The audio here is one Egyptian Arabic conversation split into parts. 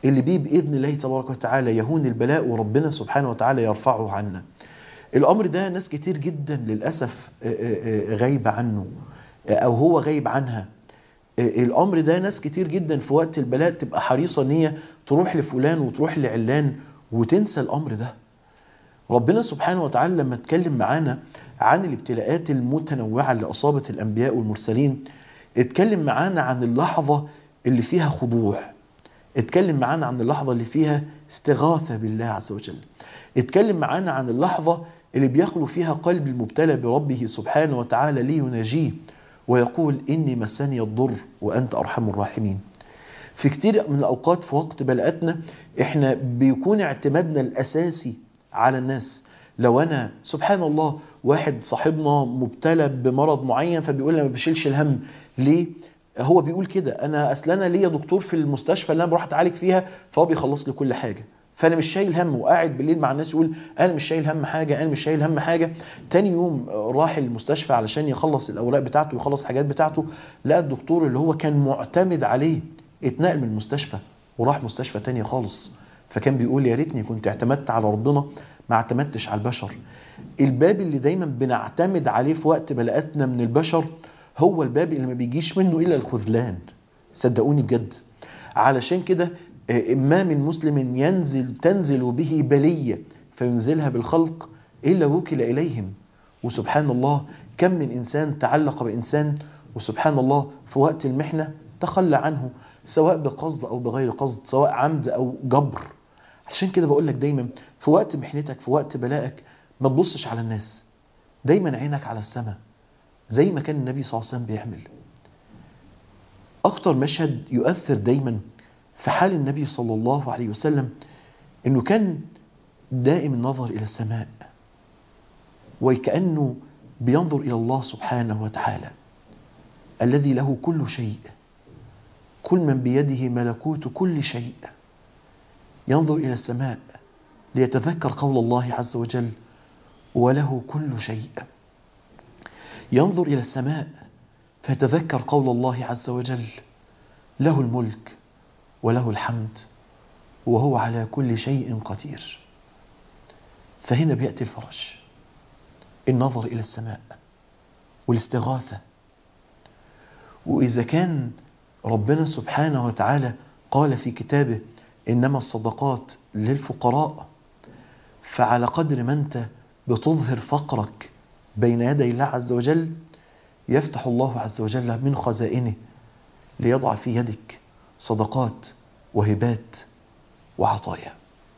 اللي بيه بإذن الله تبارك وتعالى يهون البلاء وربنا سبحانه وتعالى يرفعه عنا الأمر ده ناس كتير جدا للأسف غايبة عنه أو هو غايب عنها الأمر ده ناس كتير جدا في وقت البلاء تبقى حريصة ان هي تروح لفلان وتروح لعلان وتنسى الأمر ده ربنا سبحانه وتعالى لما اتكلم معانا عن الابتلاءات المتنوعة اللي أصابت الأنبياء والمرسلين اتكلم معانا عن اللحظة اللي فيها خضوع اتكلم معانا عن اللحظة اللي فيها استغاثة بالله عز وجل اتكلم معانا عن اللحظة اللي بيخلو فيها قلب المبتلى بربه سبحانه وتعالى ليناجيه ويقول إني مسني الضر وأنت أرحم الراحمين في كتير من الأوقات في وقت بلاءتنا إحنا بيكون اعتمادنا الأساسي على الناس لو أنا سبحان الله واحد صاحبنا مبتلى بمرض معين فبيقول ما بشيلش الهم ليه؟ هو بيقول كده أنا أصل أنا ليا دكتور في المستشفى اللي أنا بروح أتعالج فيها فهو بيخلص لي كل حاجة فانا مش شايل هم وقاعد بالليل مع الناس يقول انا مش شايل هم حاجه انا مش شايل هم حاجه تاني يوم راح المستشفى علشان يخلص الاوراق بتاعته ويخلص الحاجات بتاعته لقى الدكتور اللي هو كان معتمد عليه اتنقل من المستشفى وراح مستشفى تانية خالص فكان بيقول يا ريتني كنت اعتمدت على ربنا ما اعتمدتش على البشر الباب اللي دايما بنعتمد عليه في وقت بلاءاتنا من البشر هو الباب اللي ما بيجيش منه الا الخذلان صدقوني بجد علشان كده ما من مسلم ينزل تنزل به بلية فينزلها بالخلق إلا وكل إليهم وسبحان الله كم من إنسان تعلق بإنسان وسبحان الله في وقت المحنة تخلى عنه سواء بقصد أو بغير قصد سواء عمد أو جبر عشان كده بقول لك دايما في وقت محنتك في وقت بلائك ما تبصش على الناس دايما عينك على السماء زي ما كان النبي صلى الله عليه وسلم بيعمل أكتر مشهد يؤثر دايما في حال النبي صلى الله عليه وسلم انه كان دائم النظر الى السماء وكأنه بينظر الى الله سبحانه وتعالى الذي له كل شيء كل من بيده ملكوت كل شيء ينظر الى السماء ليتذكر قول الله عز وجل وله كل شيء ينظر الى السماء فيتذكر قول الله عز وجل له الملك وله الحمد وهو على كل شيء قدير فهنا بيأتي الفرج النظر إلى السماء والاستغاثة وإذا كان ربنا سبحانه وتعالى قال في كتابه إنما الصدقات للفقراء فعلى قدر ما أنت بتظهر فقرك بين يدي الله عز وجل يفتح الله عز وجل من خزائنه ليضع في يدك صدقات وهبات وعطايا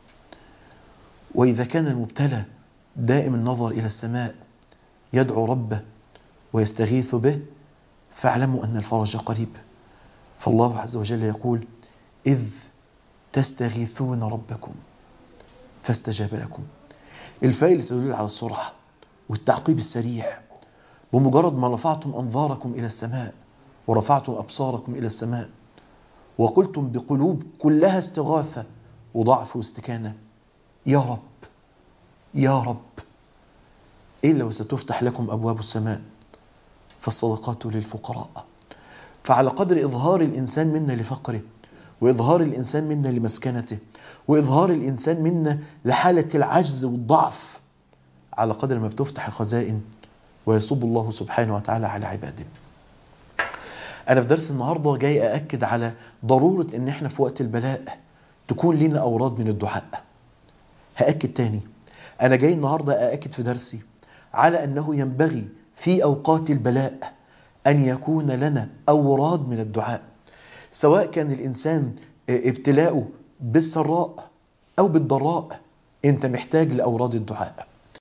وإذا كان المبتلى دائم النظر إلى السماء يدعو ربه ويستغيث به فاعلموا أن الفرج قريب فالله عز وجل يقول إذ تستغيثون ربكم فاستجاب لكم الفاء تدل على السرعة والتعقيب السريع بمجرد ما رفعتم أنظاركم إلى السماء ورفعتم أبصاركم إلى السماء وقلتم بقلوب كلها استغاثة وضعف واستكانة يا رب يا رب إلا وستفتح لكم أبواب السماء فالصدقات للفقراء فعلى قدر إظهار الإنسان منا لفقره وإظهار الإنسان منا لمسكنته وإظهار الإنسان منا لحالة العجز والضعف على قدر ما بتفتح الخزائن ويصب الله سبحانه وتعالى على عباده أنا في درس النهاردة جاي أأكد على ضرورة إن إحنا في وقت البلاء تكون لنا أوراد من الدعاء هأكد تاني أنا جاي النهاردة أأكد في درسي على أنه ينبغي في أوقات البلاء أن يكون لنا أوراد من الدعاء سواء كان الإنسان ابتلاؤه بالسراء أو بالضراء أنت محتاج لأوراد الدعاء